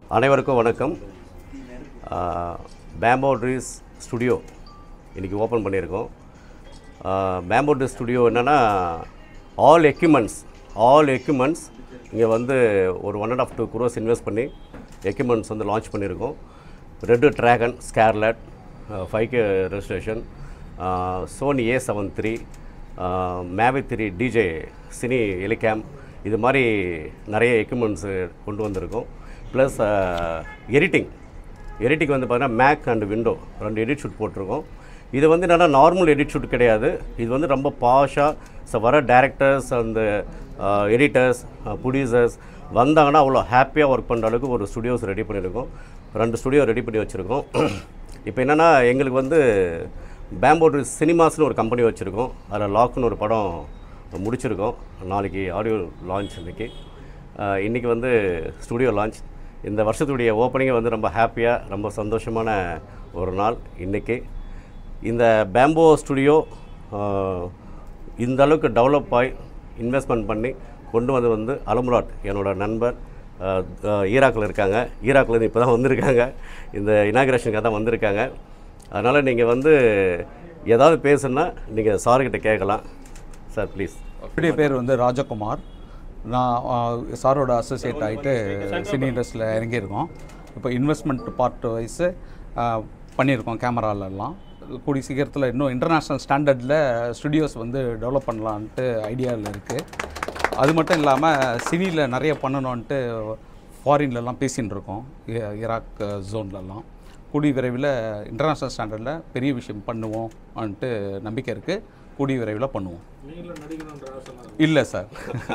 அனைவருக்கும் வணக்கம் Bamboo trees studio இன்றைக்கி ஓப்பன் பண்ணியிருக்கோம் பேம்போ ட்ரீஸ் ஸ்டுடியோ என்னென்னா ஆல் எக்யூப்மெண்ட்ஸ் ஆல் எக்யூப்மெண்ட்ஸ் இங்கே வந்து ஒரு one and half two crores invest பண்ணி எக்யூப்மெண்ட்ஸ் வந்து லான்ச் பண்ணியிருக்கோம் red dragon scarlet five K registration Sony A seven three Mavic three DJ cine எலிகேம் இது மாதிரி நிறைய எக்யூப்மெண்ட்ஸு கொண்டு வந்திருக்கோம் ப்ளஸ் எடிட்டிங் எடிட்டிஙங் வந்து பார்த்தீங்கன்னா மேக் அண்ட் விண்டோ ரெண்டு எடிட் ஷூட் போட்டிருக்கோம் இது வந்து என்னென்னா நார்மல் எடிட் ஷூட் கிடையாது இது வந்து ரொம்ப பாஷாக ஸோ வர டேரக்டர்ஸ் அந்த எடிட்டர்ஸ் ப்ரொடியூசர்ஸ் வந்தாங்கன்னா அவ்வளோ ஹாப்பியாக ஒர்க் பண்ணுற அளவுக்கு ஒரு ஸ்டுடியோஸ் ரெடி பண்ணியிருக்கோம் ரெண்டு ஸ்டுடியோ ரெடி பண்ணி வச்சுருக்கோம் இப்போ என்னென்னா எங்களுக்கு வந்து பேம்போடு சினிமாஸ்னு ஒரு கம்பெனி வச்சுருக்கோம் அதில் லாக்னு ஒரு படம் முடிச்சிருக்கோம் நாளைக்கு ஆடியோ லான்ச் இன்னைக்கு அஹ் இன்னைக்கு வந்து ஸ்டுடியோ லான்ச் இந்த வருஷத்துடைய ஓப்பனிங்கை வந்து ரொம்ப ஹாப்பியாக ரொம்ப சந்தோஷமான ஒரு நாள் இன்றைக்கி இந்த பேம்போ ஸ்டுடியோ இந்த அளவுக்கு டெவலப் ஆகி இன்வெஸ்ட்மெண்ட் பண்ணி கொண்டு வந்து வந்து அலமுராட் என்னோட நண்பர் அஹ், அஹ், ஈராக்கில் இருக்காங்க ஈராக்லேருந்து இப்போ தான் வந்திருக்காங்க இந்த இனாகிரேஷனுக்காக தான் வந்திருக்காங்க அதனால் நீங்கள் வந்து ஏதாவது பேசுனா நீங்கள் சார்கிட்ட கேட்கலாம் சார் ப்ளீஸ் என்னுடைய பேர் வந்து ராஜகுமார் நான் ஆ, சாரோட அசோசியேட் ஆகிட்டு சினி இண்டஸ்ட்ரியில் இறங்கியிருக்கோம் இப்போ இன்வெஸ்ட்மெண்ட் பார்ட் வைஸு பண்ணியிருக்கோம் கேமராலெல்லாம் கூடிய சீக்கிரத்தில் இன்னும் இன்டர்நேஷ்னல் ஸ்டாண்டர்டில் ஸ்டுடியோஸ் வந்து டெவலப் பண்ணலான்ட்டு ஐடியாவில் இருக்குது அது மட்டும் இல்லாமல் சினியில் நிறைய பண்ணணுன்ட்டு ஃபாரின்லலாம் பேசின்னு இருக்கோம் ஈ- ஈராக் ஜோன்லலாம் கூடிய விரைவில் இன்டர்நேஷ்னல் ஸ்டாண்டர்டில் பெரிய விஷயம் பண்ணுவோம்ன்ட்டு நம்பிக்கை இருக்குது கூடிய விரைவில் பண்ணுவோம் நீங்களும் நடிக்கணுன்ற ஆசைலாம் இல்லை சார்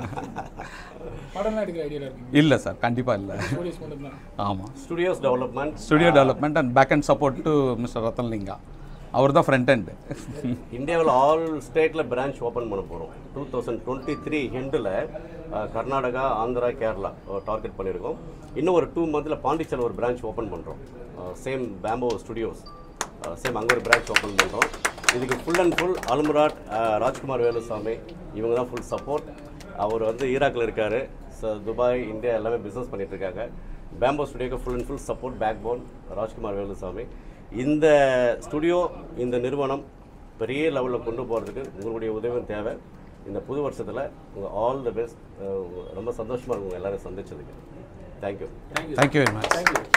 படம்லாம் எடுக்கிற ஐடியாவில் இருக்கீங்க இல்லை சார் கண்டிப்பாக இல்லை போலீஸ் மட்டும்தான் ஆமாம் studios development studio development and back and support to mister Rathanlinga அவர் தான் ஃப்ரண்ட் எண்டு இந்தியாவில் ஆல் ஸ்டேட்டில் பிரான்ச் ஓப்பன் பண்ண போகிறோம் டூ தௌசண்ட் டுவெண்ட்டி த்ரீ ஹெண்டில் கர்நாடகா ஆந்திரா கேரளா டார்கெட் பண்ணியிருக்கோம் இன்னும் ஒரு டூ மந்தில் பாண்டிச்சேரியில் ஒரு பிரான்ச் ஓப்பன் பண்ணுறோம் சேம் பேம்போ ஸ்டுடியோஸ் சேம் அங்கே ஒரு பிரான்ச் ஓப்பன் பண்ணுறோம் இதுக்கு full and full Almurad Rajkumar Velusamy இவங்க தான் ஃபுல் சப்போர்ட் அவர் வந்து ஈராக்கில் இருக்கார் ஸோ துபாய் இந்தியா எல்லாமே பிஸ்னஸ் பண்ணிட்டு இருக்காங்க பேம்போ ஸ்டுடியோக்கு full and full support backbone Rajkumar Velusamy இந்த ஸ்டுடியோ இந்த நிறுவனம் பெரிய லெவலில் கொண்டு போகிறதுக்கு உங்களுடைய உதவியும் தேவை இந்த புது வருஷத்தில் உங்கள் ஆல் தி பெஸ்ட் ரொம்ப சந்தோஷமாக இருக்கும் உங்கள் எல்லாரும் சந்திச்சதுக்கு thank you thank you very much thank you